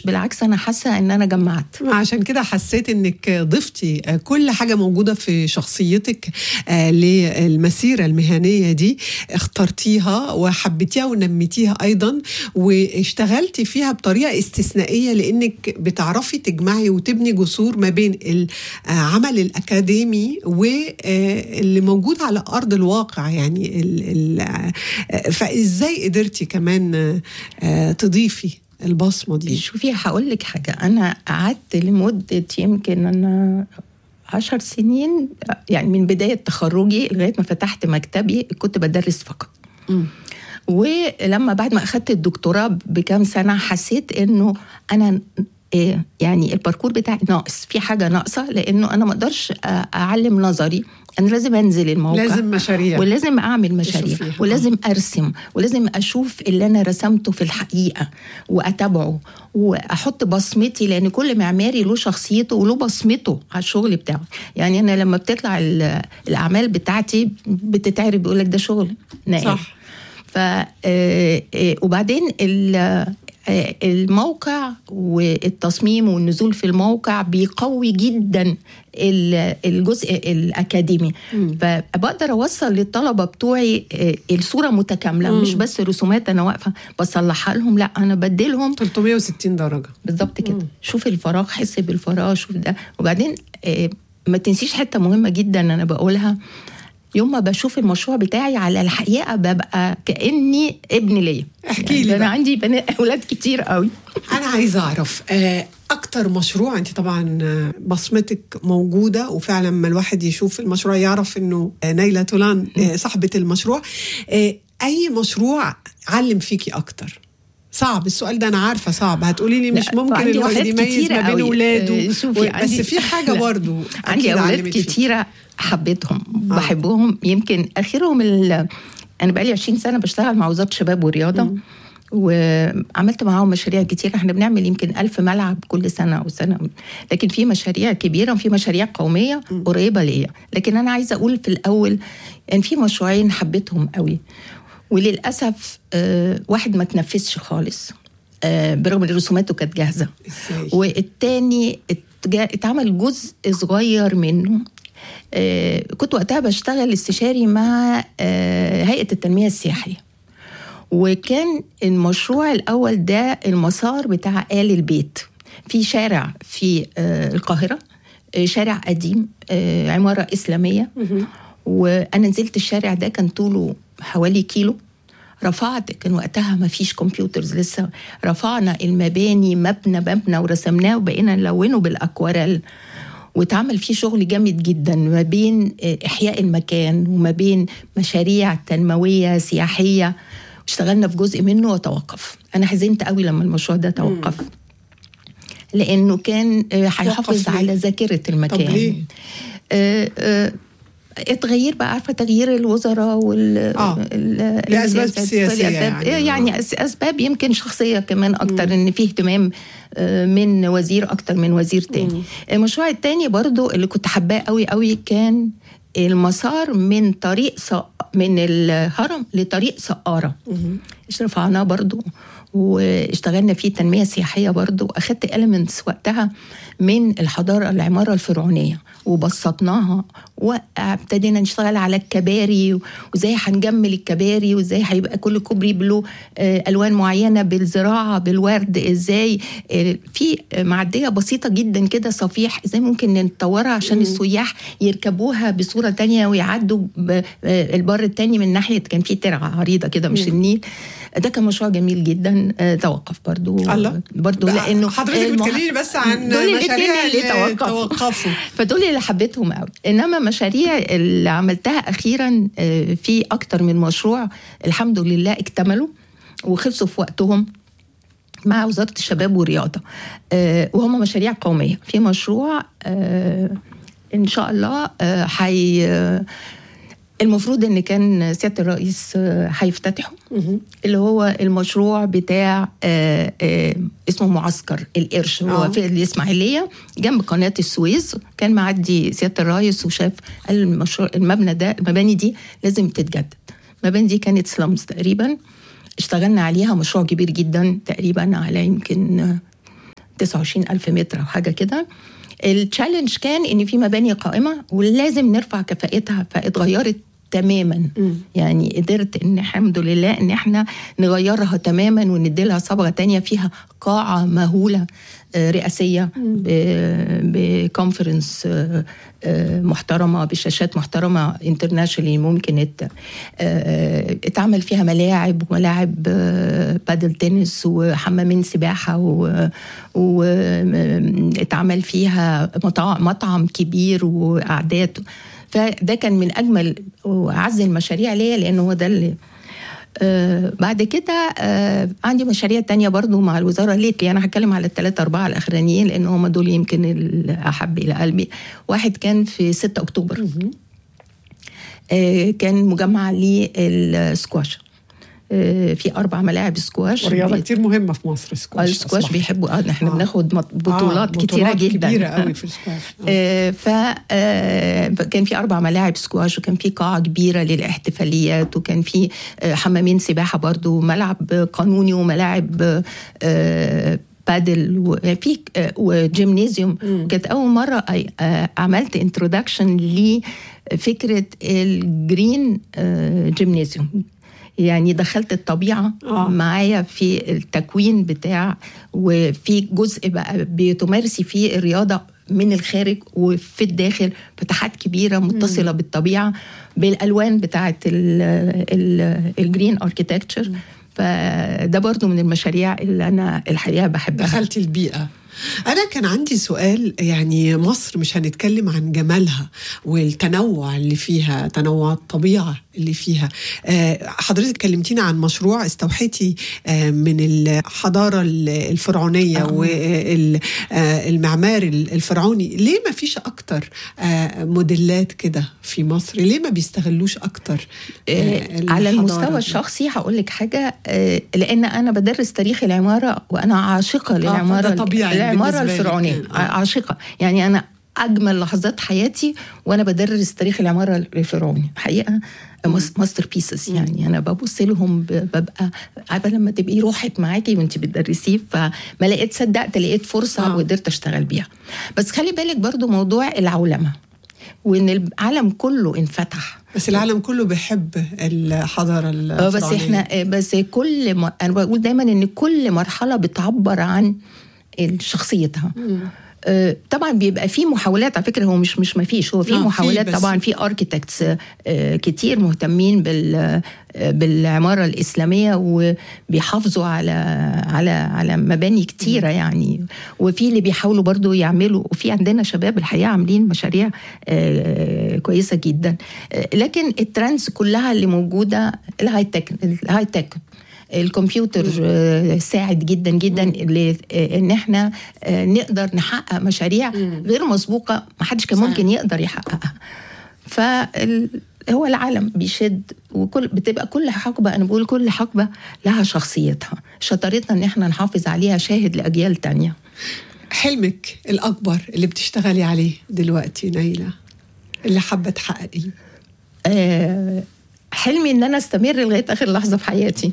بالعكس انا حاسه ان انا جمعت عشان كده حسيت انك ضفتي كل حاجه موجوده في شخصيتك آه، للمسيره المهنيه دي اخترتيها وحبيتيها ونميتيها ايضا واشتغلتي فيها بطريقه استثنائيه لانك بتعرفي تجمعي وتبني جسور ما بين العمل الاكاديمي واللي موجود على ارض الواقع يعني ال ال فازاي قدرتي كمان آه، تضيفي البصمه دي شوفي هقول لك حاجه انا قعدت لمده يمكن انا عشر سنين يعني من بداية تخرجي لغاية ما فتحت مكتبي كنت بدرس فقط مم. ولما بعد ما أخدت الدكتوراه بكام سنة حسيت إنه أنا إيه يعني الباركور بتاعي ناقص في حاجة ناقصة لأنه أنا ما أقدرش أ- أعلم نظري أنا لازم أنزل الموقع لازم مشاريع ولازم اعمل مشاريع تشوفيها. ولازم ارسم ولازم اشوف اللي انا رسمته في الحقيقه واتابعه واحط بصمتي لان كل معماري له شخصيته وله بصمته على الشغل بتاعه يعني انا لما بتطلع ال- الاعمال بتاعتي بتتعرف بيقول لك ده شغل نائل صح ف آه، آه، وبعدين ال- آه، الموقع والتصميم والنزول في الموقع بيقوي جدا ال- الجزء الاكاديمي مم. فبقدر اوصل للطلبه بتوعي آه، الصوره متكامله مم. مش بس رسومات انا واقفه بصلحها لهم لا انا بديلهم 360 درجه بالظبط كده مم. شوف الفراغ حس بالفراغ شوف ده وبعدين آه، ما تنسيش حته مهمه جدا انا بقولها يوم ما بشوف المشروع بتاعي على الحقيقه ببقى كاني ابن ليا احكي يعني لي انا بقى. عندي بنات اولاد كتير قوي انا عايزه اعرف آه، اكتر مشروع انت طبعا آه، بصمتك موجوده وفعلا لما الواحد يشوف المشروع يعرف انه آه، نيلة تولان آه، صاحبه المشروع آه، اي مشروع علم فيكي اكتر صعب السؤال ده انا عارفه صعب هتقولي لي مش لا، ممكن وعندي الواحد أولاد يميز كتيرة ما بين قوي. اولاده آه، شوفي، و- بس عندي- في حاجه لا. برضو عندي أكيد اولاد علمت فيكي. كتيره حبيتهم بحبهم يمكن اخرهم ال... انا بقالي 20 سنه بشتغل مع وزاره الشباب والرياضه مم. وعملت معاهم مشاريع كتير احنا بنعمل يمكن ألف ملعب كل سنة أو سنة لكن في مشاريع كبيرة وفي مشاريع قومية مم. قريبة ليا لكن أنا عايزة أقول في الأول أن يعني في مشروعين حبيتهم قوي وللأسف آه واحد ما تنفذش خالص آه برغم ان رسوماته كانت جاهزه ازاي والتاني اتجا- اتعمل جزء صغير منه آه، كنت وقتها بشتغل استشاري مع آه، هيئة التنمية السياحية وكان المشروع الأول ده المسار بتاع آل البيت في شارع في آه، القاهرة آه، شارع قديم آه، عمارة إسلامية مهم. وانا نزلت الشارع ده كان طوله حوالي كيلو رفعت كان وقتها ما فيش كمبيوترز لسه رفعنا المباني مبنى مبنى ورسمناه وبقينا نلونه بالاكواريل واتعمل فيه شغل جامد جدا ما بين آه، احياء المكان وما بين مشاريع تنمويه سياحيه اشتغلنا في جزء منه وتوقف انا حزنت قوي لما المشروع ده توقف لانه كان آه، هيحافظ توقف ليه؟ على ذاكره المكان طب ليه؟ آه، آه، اتغير بقى عارفه تغيير الوزراء وال آه. ال- لأسباب السياسات- سياسية لأسباب- يعني. يعني أس- اسباب يمكن شخصيه كمان اكتر ان في اهتمام آه، من وزير اكتر من وزير تاني المشروع التاني برضو اللي كنت حباه قوي قوي كان المسار من طريق صق... من الهرم لطريق سقاره مهم. رفعناه برضو واشتغلنا فيه تنمية سياحية برضو أخدت elements وقتها من الحضارة العمارة الفرعونية وبسطناها وابتدينا نشتغل على الكباري وازاي هنجمل الكباري وازاي هيبقى كل كوبري له آه، الوان معينه بالزراعه بالورد ازاي آه، في معديه بسيطه جدا كده صفيح ازاي ممكن نطورها عشان السياح يركبوها بصوره تانية ويعدوا ب- آه، البر التاني من ناحيه كان في ترعه عريضه كده مش النيل ده كان مشروع جميل جدا آه، توقف برضو الله. برضو بقى لانه حضرتك المه- بتكلمني بس عن دول الاتنين مشاريع اللي اللي توقفوا. توقفوا فدول اللي حبيتهم قوي انما مشاريع اللي عملتها اخيرا آه، في اكتر من مشروع الحمد لله اكتملوا وخلصوا في وقتهم مع وزاره الشباب والرياضه آه، وهم مشاريع قوميه في مشروع آه، ان شاء الله آه، حي آه، المفروض ان كان سياده الرئيس آه، هيفتتحه مهم. اللي هو المشروع بتاع آه، آه، اسمه معسكر القرش آه. هو في الاسماعيليه جنب قناه السويس كان معدي سياده الرئيس وشاف قال المشروع المبنى ده المباني دي لازم تتجدد المباني دي كانت سلامز تقريبا اشتغلنا عليها مشروع كبير جدا تقريبا على يمكن 29 ألف متر أو حاجة كده التشالنج كان إن في مباني قائمة ولازم نرفع كفاءتها فاتغيرت تماما مم. يعني قدرت ان الحمد لله ان احنا نغيرها تماما وندي لها صبغه تانية فيها قاعه مهوله آه، رئاسيه بكونفرنس آه، آه، محترمه بشاشات محترمه انترناشونالي ممكن ات- آه، اتعمل فيها ملاعب وملاعب آه، بادل تنس وحمامين سباحه واتعمل فيها مطا- مطعم كبير وقعدات فده كان من اجمل واعز المشاريع ليا لانه هو ده اللي آه بعد كده آه عندي مشاريع تانية برضو مع الوزارة ليتلي أنا هتكلم على الثلاثة أربعة الأخرانيين لأن هم دول يمكن الأحب إلى قلبي واحد كان في 6 أكتوبر آه كان مجمع للسكواش آه في أربع ملاعب سكواش ورياضه بي- كتير مهمه في مصر السكواش السكواش أصبحت. بيحبوا آه احنا آه. بناخد مط- بطولات, آه، كتيرة جدا كبيره قوي في السكواش آه. آه، ف آه، كان في اربع ملاعب سكواش وكان في قاعه كبيره للاحتفاليات وكان في آه، حمامين سباحه برضو وملعب قانوني وملاعب آه، بادل وفي آه، وجيمنيزيوم مم. كانت اول مره أي- آه، عملت انترودكشن لفكره الجرين آه، جيمنيزيوم يعني دخلت الطبيعه آه. معايا في التكوين بتاع وفي جزء بقى بتمارسي فيه الرياضه من الخارج وفي الداخل فتحات كبيره متصله بالطبيعه بالالوان بتاعه الجرين اركيتكتشر فده برضو من المشاريع اللي انا الحقيقه بحبها دخلتي البيئة أنا كان عندي سؤال يعني مصر مش هنتكلم عن جمالها والتنوع اللي فيها تنوع الطبيعة اللي فيها آه، حضرتك كلمتينا عن مشروع استوحيتي آه، من الحضارة الفرعونية آه. والمعمار الفرعوني ليه ما فيش أكتر آه، موديلات كده في مصر ليه ما بيستغلوش أكتر آه، على الحضارة المستوى دي؟ الشخصي هقول لك حاجه آه، لان انا بدرس تاريخ العماره وانا عاشقه فده للعماره طبيعي العماره بالنسبة لك الفرعونيه يعني. آه. عاشقه يعني انا اجمل لحظات حياتي وانا بدرس تاريخ العماره الفرعوني حقيقه ماستر بيسز يعني انا ببص لهم ب- ببقى عارفه لما تبقي روحك معاكي وانت بتدرسيه فما لقيت صدقت لقيت فرصه آه. وقدرت اشتغل بيها بس خلي بالك برضو موضوع العولمه وان العالم كله انفتح بس العالم كله بيحب الحضارة اه بس الفرعونية احنا آه، بس كل م... انا بقول دايما ان كل مرحله بتعبر عن شخصيتها آه، طبعا بيبقى في محاولات على فكره هو مش مش ما فيش هو في آه، في محاولات بس- طبعا في اركيتكتس كتير مهتمين بال آه، بالعماره الاسلاميه وبيحافظوا على على على مباني كتيره يعني وفي اللي بيحاولوا برضو يعملوا وفي عندنا شباب الحقيقه عاملين مشاريع آه، كويسه جدا آه، لكن الترندز كلها اللي موجوده الهاي تك الهاي تك الكمبيوتر آه، ساعد جدا جدا ل- آه، ان احنا آه، نقدر نحقق مشاريع غير مسبوقه ما حدش كان صحيح. ممكن يقدر يحققها ف هو العالم بيشد وكل بتبقى كل حقبه انا بقول كل حقبه لها شخصيتها شطارتنا ان احنا نحافظ عليها شاهد لاجيال تانية حلمك الأكبر اللي بتشتغلي عليه دلوقتي نايلة اللي حابة تحققيه آه، حلمي ان انا استمر لغايه اخر لحظه في حياتي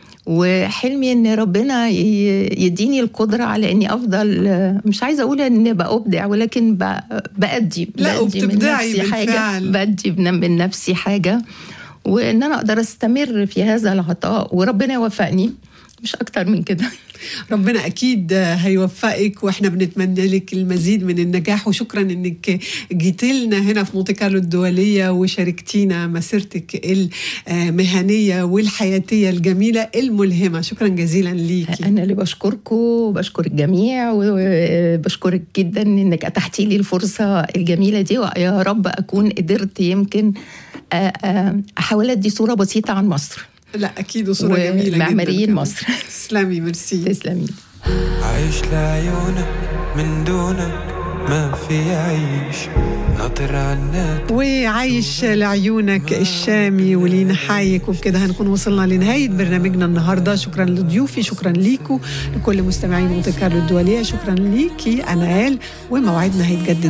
وحلمي ان ربنا ي- يديني القدره على اني افضل آه، مش عايزه اقول ان بابدع ولكن ب- بادي لا، بادي من وبتبدعي نفسي حاجه بالفعل. بدي من من نفسي حاجه وان انا اقدر استمر في هذا العطاء وربنا يوفقني مش اكتر من كده ربنا أكيد هيوفقك وإحنا بنتمنى لك المزيد من النجاح وشكرا إنك جيتي لنا هنا في مونte كارلو الدولية وشاركتينا مسيرتك المهنية والحياتية الجميلة الملهمة شكرا جزيلا ليكي انا اللي بشكركم وبشكر الجميع وبشكرك جدا انك اتحتي لي الفرصه الجميله دي ويا رب اكون قدرت يمكن آه، آه، احاول ادي صوره بسيطه عن مصر لا أكيد وصورة جميلة جدا ومعماريين كمان. مصر. تسلمي ميرسي تسلمي عايش لعيونك من دونك ما في عيش ناطر عنك وعايش لعيونك الشامي ولينا حايك وبكده هنكون وصلنا لنهاية برنامجنا النهاردة شكرا لضيوفي شكرا ليكو لكل مستمعين مونte كارلو الدولية شكرا ليكي أنا آل وموعدنا هيتجدد